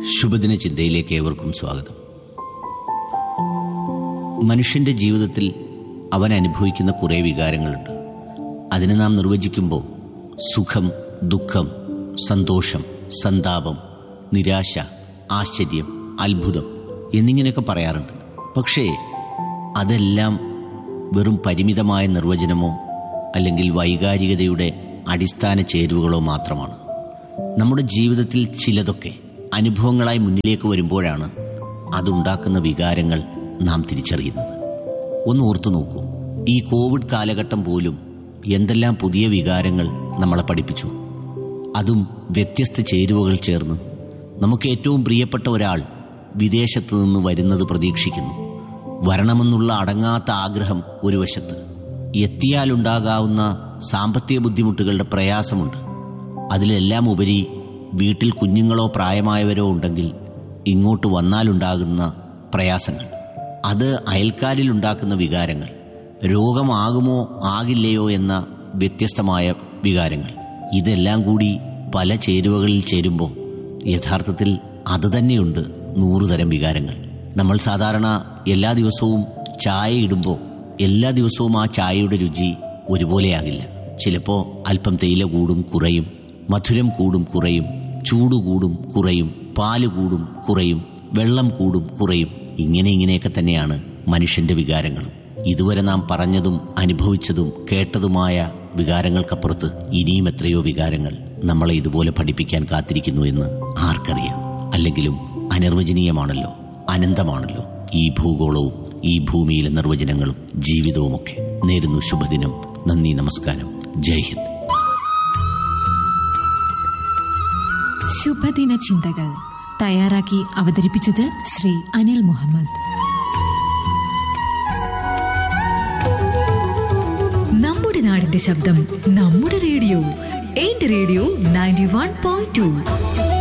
ശുഭദിന ചിന്തയിലേക്ക് ഏവർക്കും സ്വാഗതം മനുഷ്യന്റെ ജീവിതത്തിൽ അവൻ അനുഭവിക്കുന്ന കുറേ വികാരങ്ങളുണ്ട് അതിനെ നാം നിർവചിക്കുമ്പോൾ സുഖം ദുഃഖം സന്തോഷം സന്താപം നിരാശ ആശ്ചര്യം അത്ഭുതം എന്നിങ്ങനെയൊക്കെ പറയാറുണ്ട് പക്ഷേ അതെല്ലാം വെറും പരിമിതമായ നിർവചനമോ അല്ലെങ്കിൽ വൈകാരികതയുടെ അടിസ്ഥാന ചേരുവകളോ മാത്രമാണ് നമ്മുടെ ജീവിതത്തിൽ ചിലതൊക്കെ അനുഭവങ്ങളായി മുന്നിലേക്ക് വരുമ്പോഴാണ് അതുണ്ടാക്കുന്ന വികാരങ്ങൾ നാം തിരിച്ചറിയുന്നത് ഒന്ന് ഓർത്തു നോക്കൂ ഈ കോവിഡ് കാലഘട്ടം പോലും എന്തെല്ലാം പുതിയ വികാരങ്ങൾ നമ്മളെ പഠിപ്പിച്ചു അതും വ്യത്യസ്ത ചേരുവകൾ ചേർന്ന് നമുക്ക് ഏറ്റവും പ്രിയപ്പെട്ട ഒരാൾ വിദേശത്ത് നിന്ന് വരുന്നത് പ്രതീക്ഷിക്കുന്നു വരണമെന്നുള്ള അടങ്ങാത്ത ആഗ്രഹം ഒരു വശത്ത് എത്തിയാലുണ്ടാകാവുന്ന സാമ്പത്തിക ബുദ്ധിമുട്ടുകളുടെ പ്രയാസമുണ്ട് അതിലെല്ലാം ഉപരി വീട്ടിൽ കുഞ്ഞുങ്ങളോ പ്രായമായവരോ ഉണ്ടെങ്കിൽ ഇങ്ങോട്ട് വന്നാലുണ്ടാകുന്ന പ്രയാസങ്ങൾ അത് അയൽക്കാരിൽ ഉണ്ടാക്കുന്ന വികാരങ്ങൾ രോഗമാകുമോ ആകില്ലയോ എന്ന വ്യത്യസ്തമായ വികാരങ്ങൾ ഇതെല്ലാം കൂടി പല ചേരുവകളിൽ ചേരുമ്പോൾ യഥാർത്ഥത്തിൽ അത് തന്നെയുണ്ട് നൂറുതരം വികാരങ്ങൾ നമ്മൾ സാധാരണ എല്ലാ ദിവസവും ചായ ഇടുമ്പോൾ എല്ലാ ദിവസവും ആ ചായയുടെ രുചി ഒരുപോലെയാകില്ല ചിലപ്പോൾ അല്പം തേയില കൂടും കുറയും മധുരം കൂടും കുറയും ചൂട് കൂടും കുറയും പാല് കൂടും കുറയും വെള്ളം കൂടും കുറയും ഇങ്ങനെ ഇങ്ങനെയൊക്കെ തന്നെയാണ് മനുഷ്യന്റെ വികാരങ്ങളും ഇതുവരെ നാം പറഞ്ഞതും അനുഭവിച്ചതും കേട്ടതുമായ വികാരങ്ങൾക്കപ്പുറത്ത് ഇനിയും എത്രയോ വികാരങ്ങൾ നമ്മളെ ഇതുപോലെ പഠിപ്പിക്കാൻ കാത്തിരിക്കുന്നു എന്ന് ആർക്കറിയാം അല്ലെങ്കിലും അനിർവചനീയമാണല്ലോ അനന്തമാണല്ലോ ഈ ഭൂഗോളവും ഈ ഭൂമിയിലെ നിർവചനങ്ങളും ജീവിതവുമൊക്കെ നേരുന്നു ശുഭദിനം നന്ദി നമസ്കാരം ജയ് ഹിന്ദ് ശുഭദിന ചിന്തകൾ തയ്യാറാക്കി അവതരിപ്പിച്ചത് ശ്രീ അനിൽ മുഹമ്മദ് നമ്മുടെ നാടിന്റെ ശബ്ദം നമ്മുടെ റേഡിയോ എന്റെ radio ninety one point to